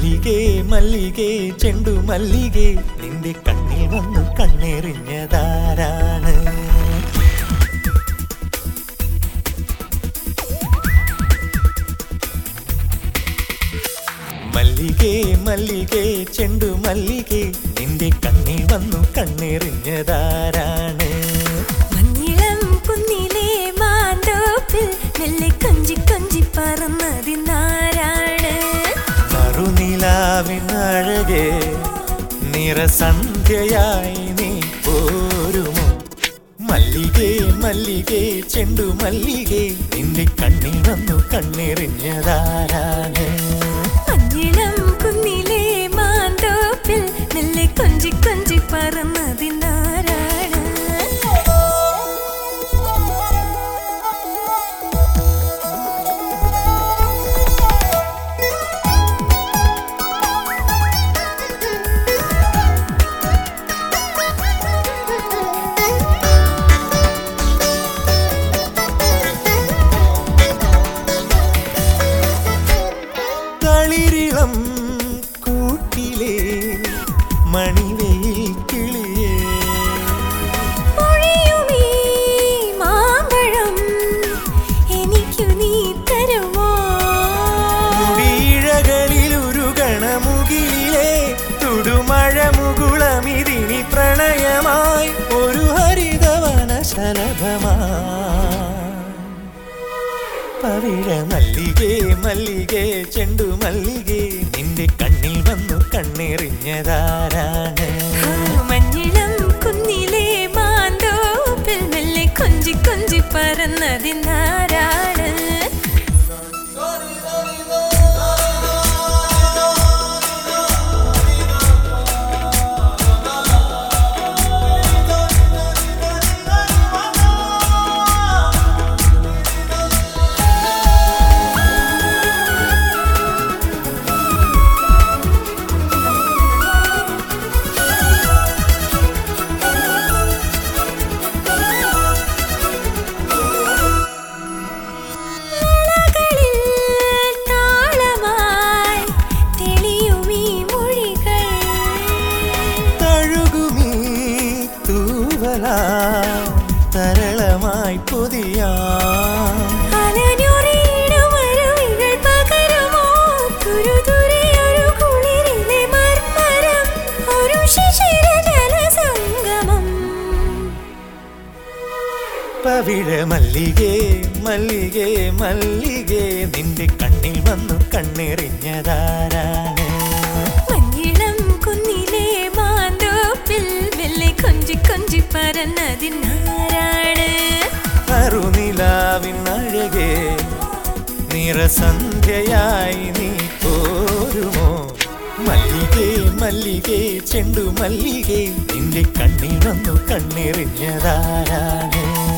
മല്ലികേ മല്ലികേ ചെണ്ടു മല്ലികേ നിന്റെ കണ്ണിൽ വന്നു കണ്ണെറിഞ്ഞതാരാണ് മല്ലികേ മല്ലികേ ചെണ്ടു മല്ലികേ നിന്റെ കണ്ണിൽ വന്നു കണ്ണെറിഞ്ഞതാരാണ് മഞ്ഞിളം കുന്നിലെ മാന്തോപ്പിൽ മെല്ലെ കൊഞ്ചി കൊഞ്ചി പറന്നതിനാരാണ് മറുനിലാവിനഴകെ നിറസന്ധ്യയായി നീ പോരുമോ മല്ലികേ മല്ലികേ ചെണ്ടു മല്ലികേ നിന്റെ കണ്ണിൽ വന്നു കണ്ണെറിഞ്ഞതാരാണ് മഞ്ഞിളം കുന്നിലെ മാന്തോപ്പിൽ മെല്ലെ കൊഞ്ചി കൊഞ്ചി പറന്നതിനാരാണ് തളിരിളം കൂട്ടിലെ മണിവെയിൽ കിളിയേ പൊഴിയുമീ മാമ്പഴം എനിക്കു നീ തരുമോ മുടിയിഴകളിൽ ഒരു ഗണമുകിലേ തുടുമഴ മുകുളമിതിനി പ്രണയമായി ഒരു ഹരിതവന ശലഭമായി പവിഴ മല്ലികേ മല്ലികേ ചെണ്ടു മല്ലികേ നിന്റെ കണ്ണിൽ വന്നു കണ്ണെറിഞ്ഞതാരാണ് മഞ്ഞിളം കുന്നിലെ മാന്തോപ്പിൽ മെല്ലെ കൊഞ്ചി കൊഞ്ചി പറന്നതിനാരാണ് കളിൽ താളമായി തെളിയുമീ മൊഴികൾ തഴുകുമീ തൂവലാ തരളമായി പുതിയാം അലഞ്ഞുറിയിടും അരുവികൾ പകരുമോ തുരുതുരെയൊരു കുളിരിലെ മർമ്മരം ഒരു ശിശിര ജലസംഗമം പവിഴ മല്ലികേ മല്ലികേ മല്ലികേ നിന്റെ കണ്ണിൽ വന്നു കണ്ണെറിഞ്ഞതാരാണ് മഞ്ഞിളം കുന്നിലെ മാന്തോപ്പിൽ വെള്ളി കൊഞ്ചി കൊഞ്ചി പറന്നതിനാരാണ് അറുനിലാവിൻ അഴകേ നിറസന്ധ്യയായി നീ പോരുമോ മല്ലികേ മല്ലികേ ചെണ്ടു മല്ലികേ നിന്റെ കണ്ണിൽ വന്നു കണ്ണെറിഞ്ഞതാരാണ്